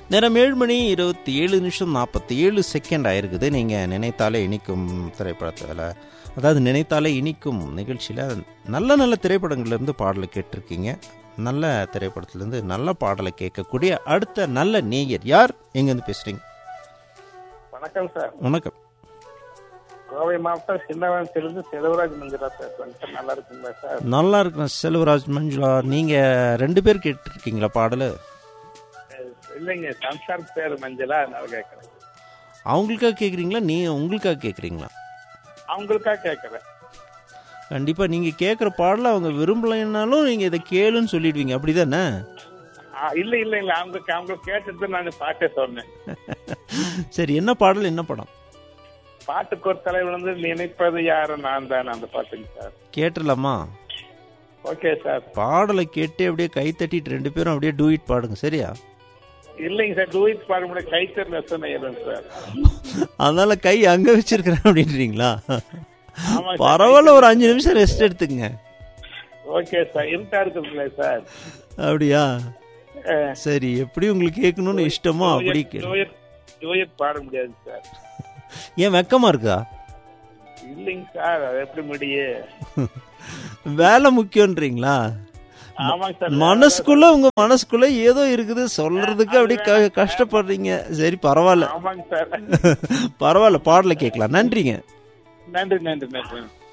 நேரம் ஏழு மணி இருபத்தி ஏழு நிமிஷம் நாற்பத்தி ஏழு செகண்ட் ஆயிருக்குது நீங்கள் நினைத்தாலே இனிக்கும் திரைப்படத்தில் அதாவது நினைத்தாலே இனிக்கும் நிகழ்ச்சியில் நல்ல நல்ல திரைப்படங்கள்லேருந்து பாடலை கேட்டிருக்கீங்க நல்ல திரைப்படத்துலேருந்து நல்ல பாடலை கேட்கக்கூடிய அடுத்த நல்ல நேயர் யார் எங்கேருந்து பேசுகிறீங்க வணக்கம் சார் வணக்கம் கோவை மாவட்டம் சின்னவனத்திலிருந்து செலவராஜ் மந்திரா சார் வந்துட்டு நல்லா இருக்குங்களா சார் நல்லா இருக்கிறேன் செல்வராஜ் மஞ்சுளா நீங்கள் ரெண்டு பேர் கேட்டிருக்கீங்களா பாடல் அஹ் இல்லைங்க சம்சார் பேர் மஞ்சளா அதனால கேட்கறேன் அவங்களுக்காக கேட்குறீங்களா நீ உங்களுக்காக கேட்குறீங்களா அவங்களுக்காக கேட்கறேன் கண்டிப்பாக நீங்கள் கேட்குற பாடலை அவங்க விரும்பலைன்னாலும் நீங்கள் இதை கேளுன்னு சொல்லிடுவீங்க அப்படி தானே ஆ, இல்ல இல்ல இல்ல அவங்க அவங்க கேட்டுட்டு நான் பாட்டே சொன்னேன் சரி என்ன பாடல் என்ன படம் பாட்டுக்கு ஒரு தலைவர் வந்து நினைப்பது யாரு நான் தான் அந்த பாட்டுங்க சார் கேட்டுடலாமா ஓகே சார் பாடலை கேட்டு அப்படியே கை தட்டிட்டு ரெண்டு பேரும் அப்படியே டூயிட் பாடுங்க சரியா இல்லைங்க சார் டூயிட் பாட முடியாது கைத்தர் லெசன் ஏறும் சார் அதனால கை அங்க வச்சிருக்கிறேன் அப்படின்றீங்களா ஆமா சார். பரவாயில்ல ஒரு அஞ்சு நிமிஷம் ரெஸ்ட் எடுத்துங்க ஓகே சார் இருட்டா இருக்குங்களே சார் அப்படியா அஹ், சரி எப்படி உங்களுக்கு கேட்கணும்னு இஷ்டமோ அப்படி கேளு. டூயட் டூயட் பாட முடியாது சார் ஏன் வெக்கமா இருக்கா இல்லைங்க சார் அது எப்படி முடியும் வேலை முக்கியன்றீங்களா ஆமாங்க சார் மனசுக்குள்ள உங்க மனசுக்குள்ள ஏதோ இருக்குது சொல்றதுக்கு அப்படியே க- கஷ்டப்படுறீங்க சரி பரவாயில்ல ஆமாங்க சார் பரவாயில்ல பாடலை கேட்கலாம் நன்றிங்க நன்றி நன்றி நன்றி